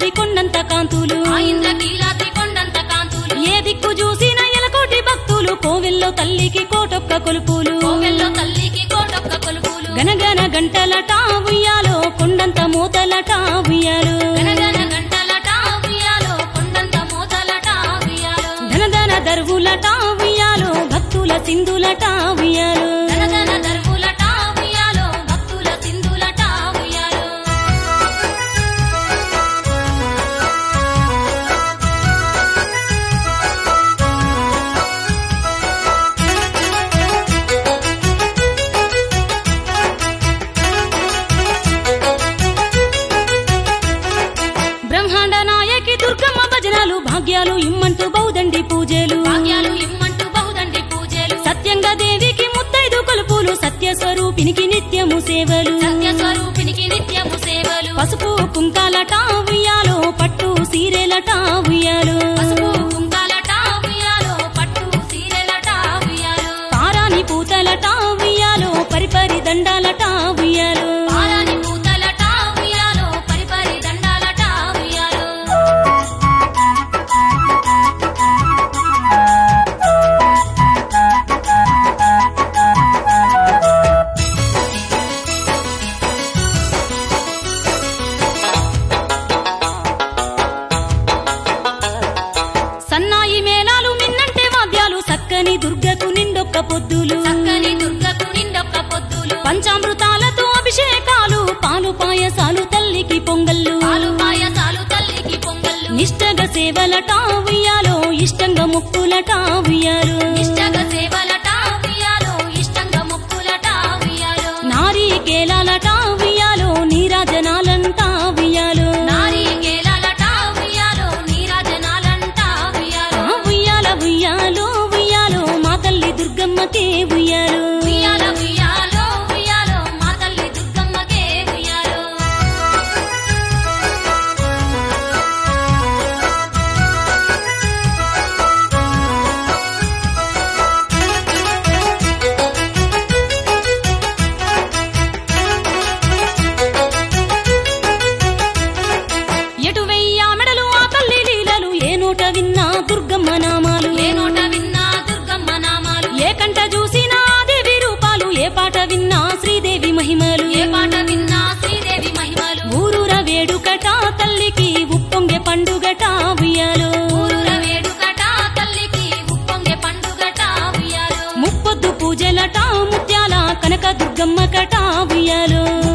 కీలాద్రి కొండంత కాంతులు ఆ ఇంద్రకీలాద్రి కొండంత కాంతులు ఏ దిక్కు చూసిన ఎలకోటి భక్తులు కోవెల్లో తల్లికి కోటొక్క కొలుపులు కోవెల్లో తల్లికి కోటొక్క కొలుపులు గనగన గంటలట ఉయ్యాలో కొండంత మూతలట ఉయ్యాలు గనగన గంటలట ఉయ్యాలో కొండంత మోతలట ఉయ్యాలో ధనధన దర్వులట ఉయ్యాలో భక్తుల సింధులట ఉయ్యాలు ధనధన దర్వులట ఉయ్యాలో భక్తుల సింధులట ఉయ్యాలో బ్రహ్మాండ నాయకి దుర్గమ్మ భజనలు భాగ్యాలు ఇమ్మంటూ బౌదండి పూజలు భాగ్యాలు ఇమ్మంటూ బహుదండి పూజలు సత్యంగా దేవికి ముత్తైదు కొలుపులు సత్య స్వరూపినికి నిత్యము సేవలు సత్య స్వరూపినికి నిత్యము సేవలు పసుపు కుంకాలట ఉయ్యాలో పట్టు సీరెలట ఉయ్యాలు పసుపు కుంకాలట ఉయ్యాలో పట్టు సీరెలట ఉయ్యాలో పారాని పూతలట ఉయ్యాలో పరిపరి దండాలట ఉయ్యాలు పారాని పూతలట ఉయ్యాలో పరిపరి దండాలట ఉయ్యాలో సన్నాయి మేళాలు మిన్నంటే వాద్యాలు సక్కని దుర్గకు నిండొక్క పొద్దులు చక్కని దుర్గకు నిండొక్క పొద్దులు పంచామృతాలతో అభిషేకాలు పాలు పాయసాలు తల్లికి పొంగళ్ళు పాలు పాయసాలు తల్లికి పొంగళ్ళు నిష్టగా సేవలట ఉయ్యాలో ఇష్టంగా ముక్కులట ఉయ్యాలు ఇష్టంగా సేవలట ఉయ్యాలో ఇష్టంగా మొక్కులట ఉయ్యాలో నారీకేలాలట ఉయ్యాలో నీరాజనాలంట ఉయ్యాలు నారీకేలాలట ఉయ్యాలో నీరాజనాలంట ఉయ్యాలో ఆ ఉయ్యాల ఉయ్యాలో ఉయ్యాలో మా తల్లి దుర్గమ్మకే ఉయ్యాలు ఉయ్యాల ఉయ్యాలో ఉయ్యాలో మా తల్లి దుర్గమ్మకే ఉయ్యాలో ఎటు వెయ్యా మెడలు ఆ తల్లి లీలలు ఏ నోట విన్నా దుర్గమ్మ నామాలు ఏ నోట విన్నా దుర్గమ్మ నామాలు ఏ కంట చూసినా ఆ దేవి రూపాలు ఏ పాట విన్నా శ్రీదేవి మహిమలు ఏ పాట విన్నా శ్రీదేవి మహిమలు ఊరూర వేడుకట తల్లికి ఉప్పొంగె పండుగట ఉయ్యాలు ఊరుర వేడుకట తల్లికి ఉప్పొంగే పండుగట ఉయ్యాలో ముప్పొద్దు పూజలట ముత్యాల కనక దుర్గమ్మ కట ఉయ్యాలు